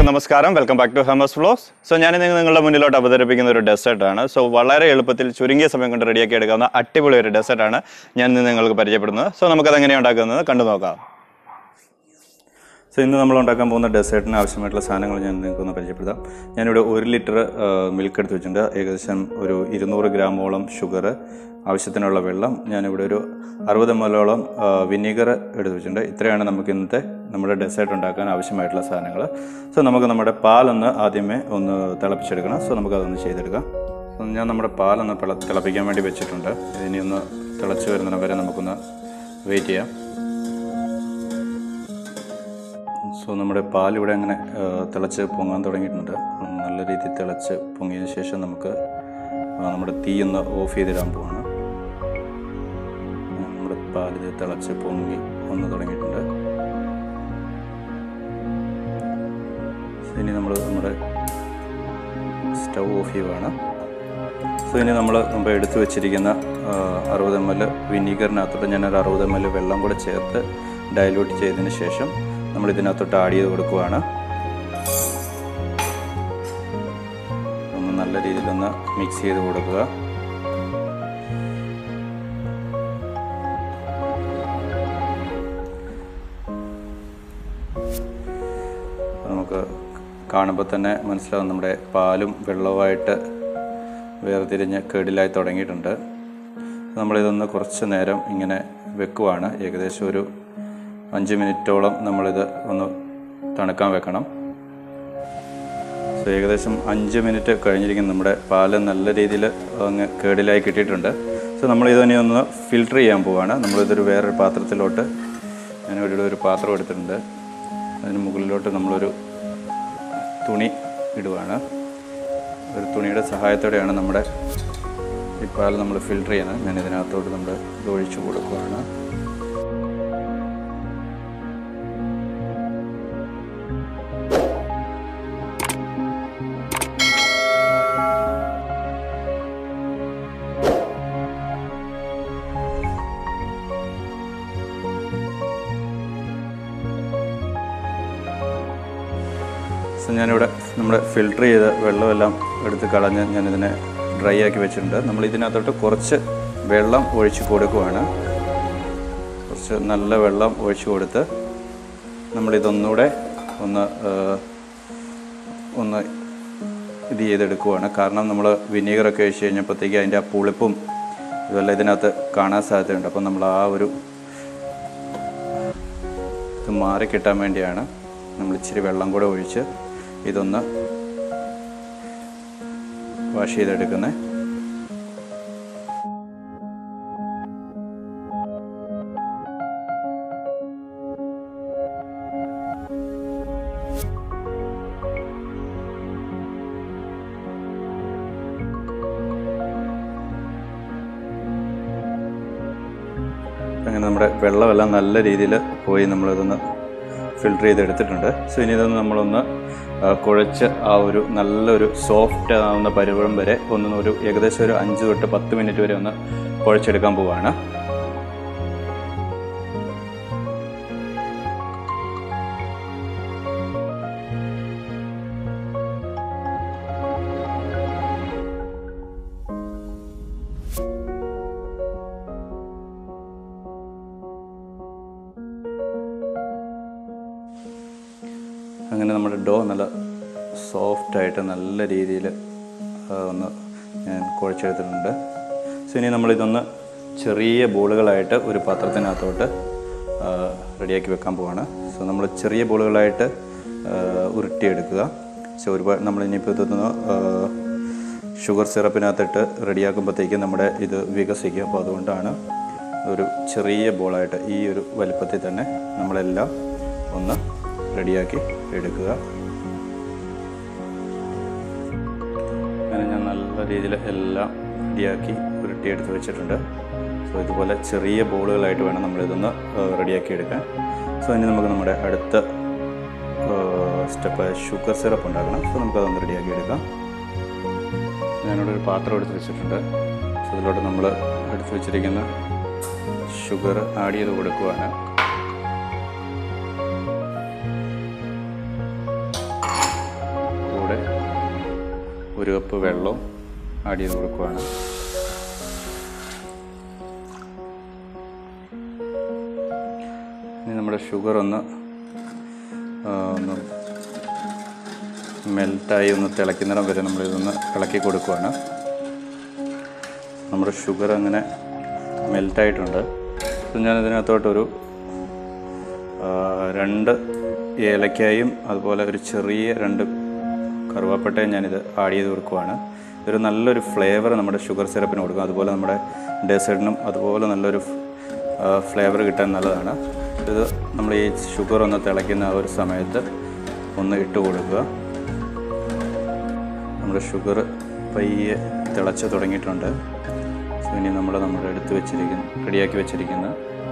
എല്ലാവർക്കും നമസ്കാരം welcome back to Hemas vlogs so ഞാൻ ഇന്ന് നിങ്ങളുടെ മുന്നിലോട്ട് അവതരിപ്പിക്കുന്ന ഒരു ഡെസേർട്ട് ആണ് സോ വളരെ എളുപ്പത്തിൽ ചുരുങ്ങിയ സമയം കൊണ്ട് റെഡിയാക്കി എടുക്കാവുന്ന അടിപൊളി ഒരു ഡെസേർട്ട് ആണ് ഞാൻ ഇന്ന് നിങ്ങൾക്ക് പരിചയപ്പെടുന്നത് സോ നമുക്കത് എങ്ങനെയാണ് ഉണ്ടാക്കുന്നത് കണ്ടു നോക്കാം സോ ഇന്ന് നമ്മൾ ഉണ്ടാക്കാൻ പോകുന്ന ഡെസേർട്ടിന് ആവശ്യമായിട്ടുള്ള സാധനങ്ങൾ ഞാൻ നിങ്ങൾക്ക് ഒന്ന് പരിചയപ്പെടുത്താം ഞാനിവിടെ ഒരു ലിറ്റർ മിൽക്ക് എടുത്ത് വെച്ചിട്ടുണ്ട് ഏകദേശം ഒരു ഇരുന്നൂറ് ഗ്രാമോളം ഷുഗർ ആവശ്യത്തിനുള്ള വെള്ളം ഞാനിവിടെ ഒരു അറുപത് എമ്മലോളം വിനീഗർ എടുത്ത് വെച്ചിട്ടുണ്ട് ഇത്രയാണ് നമുക്ക് ഇന്നത്തെ നമ്മുടെ ഡെസേർട്ട് ഉണ്ടാക്കാൻ ആവശ്യമായിട്ടുള്ള സാധനങ്ങൾ സോ നമുക്ക് നമ്മുടെ പാലൊന്ന് ആദ്യമേ ഒന്ന് തിളപ്പിച്ചെടുക്കണം സോ നമുക്കതൊന്ന് ചെയ്തെടുക്കാം സോ ഞാൻ നമ്മുടെ പാലൊന്ന് തിള തിളപ്പിക്കാൻ വേണ്ടി വെച്ചിട്ടുണ്ട് ഇതിനി ഒന്ന് തിളച്ച് വരുന്നിടം വരെ നമുക്കൊന്ന് വെയിറ്റ് ചെയ്യാം സോ നമ്മുടെ പാലിവിടെ അങ്ങനെ ആ, തിളച്ച് പൊങ്ങാൻ തുടങ്ങിയിട്ടുണ്ട് ഉം, നല്ല രീതിയിൽ തിളച്ച് പൊങ്ങിയതിന് ശേഷം നമുക്ക് ആ, നമ്മുടെ തീ ഒന്ന് ഓഫ് ചെയ്തിടാൻ പോവാണ് ആ, നമ്മുടെ പാലിത് തിളച്ച് പൊങ്ങി വന്ന് തുടങ്ങിയിട്ടുണ്ട് സോ ഇനി നമ്മൾ നമ്മുടെ സ്റ്റൗ ഓഫ് ചെയ്യുവാണ് സോ ഇനി നമ്മൾ മുമ്പ് എടുത്തു വെച്ചിരിക്കുന്ന അറുപത് എം എൽ വിനീഗറിനകത്തോട്ട് ഞാനൊരു അറുപത് എം എൽ വെള്ളം കൂടെ ചേർത്ത് ഡയലൂട്ട് ചെയ്തതിന് ശേഷം നമ്മൾ ഇതിനകത്തോട്ട് ആഡ് ചെയ്ത് കൊടുക്കുവാണ് ഒന്ന് നല്ല രീതിയിലൊന്ന് മിക്സ് ചെയ്ത് കൊടുക്കുക നമുക്ക് കാണുമ്പോൾ തന്നെ മനസ്സിലാവും നമ്മുടെ പാലും വെള്ളവുമായിട്ട് വേർതിരിഞ്ഞ് കേടിലായി തുടങ്ങിയിട്ടുണ്ട് നമ്മളിതൊന്ന് കുറച്ച് നേരം ഇങ്ങനെ വെക്കുവാണ് ഏകദേശം ഒരു അഞ്ച് മിനിറ്റോളം നമ്മളിത് ഒന്ന് തണുക്കാൻ വെക്കണം സോ ഏകദേശം അഞ്ച് മിനിറ്റ് കഴിഞ്ഞിരിക്കും നമ്മുടെ പാല് നല്ല രീതിയിൽ അങ്ങ് കേടിലായി കിട്ടിയിട്ടുണ്ട് സോ നമ്മൾ ഇതിനെ ഒന്ന് ഫിൽട്ടർ ചെയ്യാൻ പോവാണ് നമ്മളിതൊരു വേറൊരു പാത്രത്തിലോട്ട് ഞാനിവിടെ ഒരു പാത്രം എടുത്തിട്ടുണ്ട് അതിന് മുകളിലോട്ട് നമ്മളൊരു തുണി ഇടുവാണ് ഒരു തുണിയുടെ സഹായത്തോടെയാണ് നമ്മുടെ ഈ പാൽ നമ്മൾ ഫിൽട്ടർ ചെയ്യുന്നത് ഞാൻ ഇതിനകത്തോട്ട് നമ്മൾ ഇത് ഒഴിച്ചു കൊടുക്കുകയാണ് സോ ഞാനിവിടെ നമ്മുടെ ഫിൽട്ടർ ചെയ്ത വെള്ളമെല്ലാം എടുത്ത് കളഞ്ഞ് ഞാനിതിനെ ഡ്രൈ ആക്കി വെച്ചിട്ടുണ്ട് നമ്മൾ ഇതിനകത്തോട്ട് കുറച്ച് വെള്ളം ഒഴിച്ച് കൊടുക്കുവാണ് കുറച്ച് നല്ല വെള്ളം ഒഴിച്ച് കൊടുത്ത് നമ്മളിതൊന്നുകൂടെ ഒന്ന് ആ, ഒന്ന് ഇത് ചെയ്തെടുക്കുവാണ് കാരണം നമ്മൾ വിനീഗറൊക്കെ ഒഴിച്ച് കഴിഞ്ഞപ്പോഴത്തേക്ക് അതിൻ്റെ ആ പുളിപ്പും ഇതെല്ലാം ഇതിനകത്ത് കാണാൻ സാധ്യതയുണ്ട് അപ്പം നമ്മൾ ആ ഒരു ഇത് മാറിക്കിട്ടാൻ വേണ്ടിയാണ് നമ്മൾ ഇച്ചിരി വെള്ളം കൂടെ ഒഴിച്ച് ഇതൊന്ന് വാഷ് ചെയ്തെടുക്കുന്നത് അങ്ങനെ നമ്മുടെ വെള്ളമെല്ലാം നല്ല രീതിയിൽ പോയി നമ്മളിതൊന്ന് ഫിൽട്ടർ ചെയ്തെടുത്തിട്ടുണ്ട് സോ ഇനി ഇതൊന്ന് നമ്മളൊന്ന് ആ, കുഴച്ച് ആ ഒരു നല്ലൊരു സോഫ്റ്റ് ആവുന്ന പരുവം വരെ ഒന്ന് ഒരു ഏകദേശം ഒരു അഞ്ച് തൊട്ട് പത്ത് മിനിറ്റ് വരെ ഒന്ന് കുഴച്ചെടുക്കാൻ പോവുകയാണ് അങ്ങനെ നമ്മുടെ ഡോ നല്ല സോഫ്റ്റായിട്ട് നല്ല രീതിയിൽ ഒന്ന് ഞാൻ കുഴച്ചെടുത്തിട്ടുണ്ട് സോ ഇനി നമ്മളിതൊന്ന് ചെറിയ ബോളുകളായിട്ട് ഒരു പാത്രത്തിനകത്തോട്ട് ആ, റെഡിയാക്കി വെക്കാൻ പോവാണ് സോ നമ്മൾ ചെറിയ ബോളുകളായിട്ട് ആ, ഉരുട്ടിയെടുക്കുക സോ ഒരുപാട് നമ്മൾ ഇനിയിപ്പോൾ ഇതൊന്ന് ആ, ഷുഗർ സിറപ്പിനകത്തിട്ട് റെഡിയാക്കുമ്പോഴത്തേക്കും നമ്മുടെ ഇത് വികസിക്കും അപ്പോൾ അതുകൊണ്ടാണ് ഒരു ചെറിയ ബോളായിട്ട് ഈ ഒരു വലിപ്പത്തിൽ തന്നെ നമ്മളെല്ലാം ഒന്ന് റെഡിയാക്കി എടുക്കുക അങ്ങനെ ഞാൻ നല്ല രീതിയിൽ എല്ലാം റെഡിയാക്കി ഉരുട്ടിയെടുത്ത് വെച്ചിട്ടുണ്ട് സോ ഇതുപോലെ ചെറിയ ബോളുകളായിട്ട് വേണം നമ്മളിതൊന്ന് റെഡിയാക്കി എടുക്കാൻ സോ ഇനി നമുക്ക് നമ്മുടെ അടുത്ത സ്റ്റെപ്പ് ഷുഗർ സിറപ്പ് ഉണ്ടാക്കണം സോ നമുക്കതൊന്ന് റെഡിയാക്കി എടുക്കാം ഞാനിവിടെ ഒരു പാത്രം എടുത്ത് വെച്ചിട്ടുണ്ട് സോ ഇതിലോട്ട് നമ്മൾ എടുത്ത് വെച്ചിരിക്കുന്ന ഷുഗർ ആഡ് ചെയ്ത് കൊടുക്കുവാണ് ഒരു കപ്പ് വെള്ളവും ആഡ് ചെയ്ത് കൊടുക്കുകയാണ് ഇനി നമ്മുടെ ഷുഗർ ഒന്ന് ആ, ഒന്ന് മെൽറ്റായി ഒന്ന് തിളയ്ക്കുന്നിടം വരെ നമ്മളിതൊന്ന് ഇളക്കി കൊടുക്കുകയാണ് നമ്മുടെ ഷുഗർ അങ്ങനെ മെൽറ്റായിട്ടുണ്ട് ഇപ്പം ഞാൻ ഇതിനകത്തോട്ടൊരു ആ, രണ്ട് ഏലക്കായും അതുപോലെ ഒരു ചെറിയ രണ്ട് കറുവാപ്പട്ടയും ഞാനിത് ആഡ് ചെയ്ത് കൊടുക്കുവാണ് ഒരു നല്ലൊരു ഫ്ലേവർ നമ്മുടെ ഷുഗർ സിറപ്പിന് കൊടുക്കും അതുപോലെ നമ്മുടെ ഡെസേർട്ടിനും അതുപോലെ നല്ലൊരു ഫ്ലേവർ കിട്ടാൻ നല്ലതാണ് ഇത് നമ്മൾ ഈ ഷുഗർ ഒന്ന് തിളയ്ക്കുന്ന ആ ഒരു സമയത്ത് ഒന്ന് ഇട്ട് കൊടുക്കുക നമ്മുടെ ഷുഗർ പയ്യെ തിളച്ച് തുടങ്ങിയിട്ടുണ്ട് സോ ഇനി നമ്മൾ നമ്മുടെ എടുത്ത് വെച്ചിരിക്കുന്ന റെഡിയാക്കി വെച്ചിരിക്കുന്ന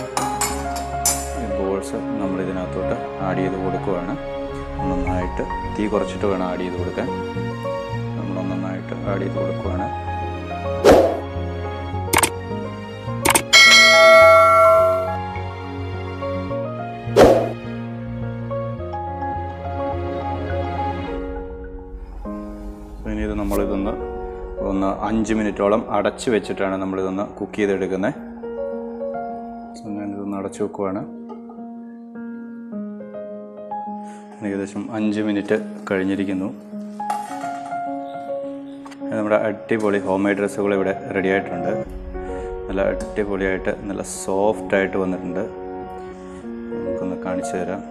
ഈ ബോൾസ് നമ്മൾ ഇതിനകത്തോട്ട് ആഡ് ചെയ്ത് കൊടുക്കുകയാണ് നന്നായിട്ട് തീ കുറച്ചിട്ട് വേണം ആഡ് ചെയ്ത് കൊടുക്കാൻ നമ്മൾ നന്നായിട്ട് ആഡ് ചെയ്ത് കൊടുക്കുകയാണ് ഇനി ഇത് നമ്മളിതൊന്ന് ഒന്ന് അഞ്ച് മിനിറ്റോളം അടച്ച് വെച്ചിട്ടാണ് നമ്മളിതൊന്ന് കുക്ക് ചെയ്തെടുക്കുന്നത് സോ ഞാനിതൊന്ന് അടച്ചു വെക്കുവാണ് ഏകദേശം അഞ്ച് മിനിറ്റ് കഴിഞ്ഞിരിക്കുന്നു നമ്മുടെ അടിപൊളി ഹോം മെയ്ഡ് ഡ്രസ്സുകൾ ഇവിടെ റെഡി ആയിട്ടുണ്ട് നല്ല അടിപൊളിയായിട്ട് നല്ല സോഫ്റ്റ് ആയിട്ട് വന്നിട്ടുണ്ട് നമുക്കൊന്ന് കാണിച്ചു തരാം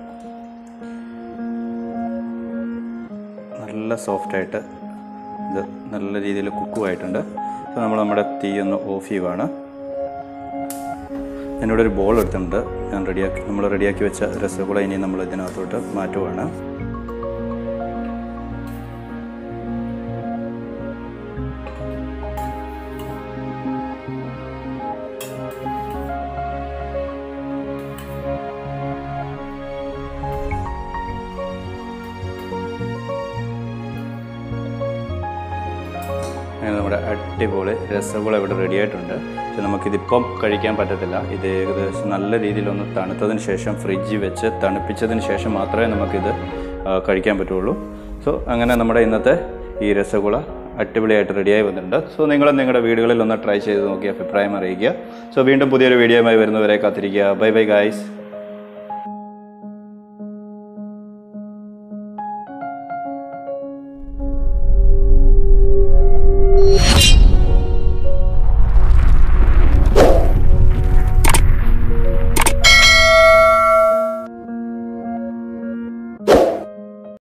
നല്ല സോഫ്റ്റായിട്ട് ഇത് നല്ല രീതിയിൽ കുക്കുമായിട്ടുണ്ട് അപ്പോൾ നമ്മൾ നമ്മുടെ തീ ഒന്ന് ഓഫ് ചെയ്യുവാണ് ഞാനിവിടെ ഒരു ബോൾ എടുത്തിട്ടുണ്ട് ഞാൻ റെഡിയാക്കി നമ്മൾ റെഡിയാക്കി വെച്ച രസഗുള ഇനി നമ്മൾ ഇതിനകത്തോട്ട് മാറ്റുവാണ് അങ്ങനെ നമ്മുടെ അടിപൊളി രസഗുള ഇവിടെ റെഡി ആയിട്ടുണ്ട് പക്ഷെ നമുക്കിതിപ്പം കഴിക്കാൻ പറ്റത്തില്ല ഇത് ഏകദേശം നല്ല രീതിയിലൊന്ന് തണുത്തതിന് ശേഷം ഫ്രിഡ്ജിൽ വെച്ച് തണുപ്പിച്ചതിന് ശേഷം മാത്രമേ നമുക്കിത് ആ, കഴിക്കാൻ പറ്റുള്ളൂ സോ അങ്ങനെ നമ്മുടെ ഇന്നത്തെ ഈ രസഗുള അടിപൊളിയായിട്ട് റെഡിയായി വന്നിട്ടുണ്ട് സോ നിങ്ങൾ നിങ്ങളുടെ വീടുകളിൽ ഒന്ന് ട്രൈ ചെയ്ത് നോക്കി അഭിപ്രായം അറിയിക്കുക സോ വീണ്ടും പുതിയൊരു വീഡിയോയുമായി വരുന്നവരെ കാത്തിരിക്കുക ബൈ ബൈ ഗായ്സ്